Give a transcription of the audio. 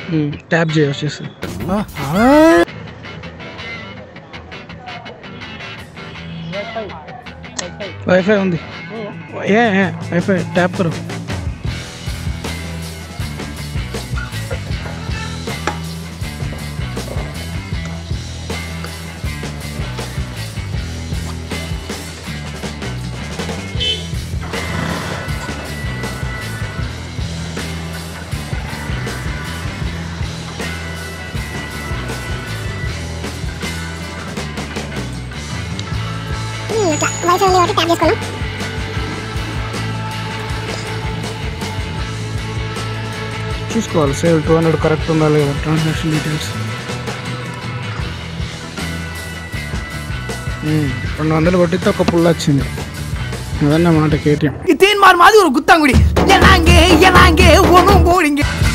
tap చేయ వచ్చేసి wifi ఉంది ఏ ఏ, వైఫై ట్యాప్ కరో ఇట్లా వైఫై ఉంది కాబట్టి ట్యాప్ చేసుకున్నాం చూసుకోవాలి సేవ్ టూ హండ్రెడ్ కరెక్ట్ ఉందా లేదా ట్రాన్సాక్షన్ డీటెయిల్స్ రెండు వందలు కొట్టితే ఒక పుల్ల వచ్చింది అదన్నమాట కేటీఎం ಈ ತೀನ್ ಮಾರ್ ಮಾದಿ ಗುತ್ತಂಗುಡಿ ಎನಾಂಗೆ ಎನಾಂಗೆ ಒನು ಬೋರಿಂಗೆ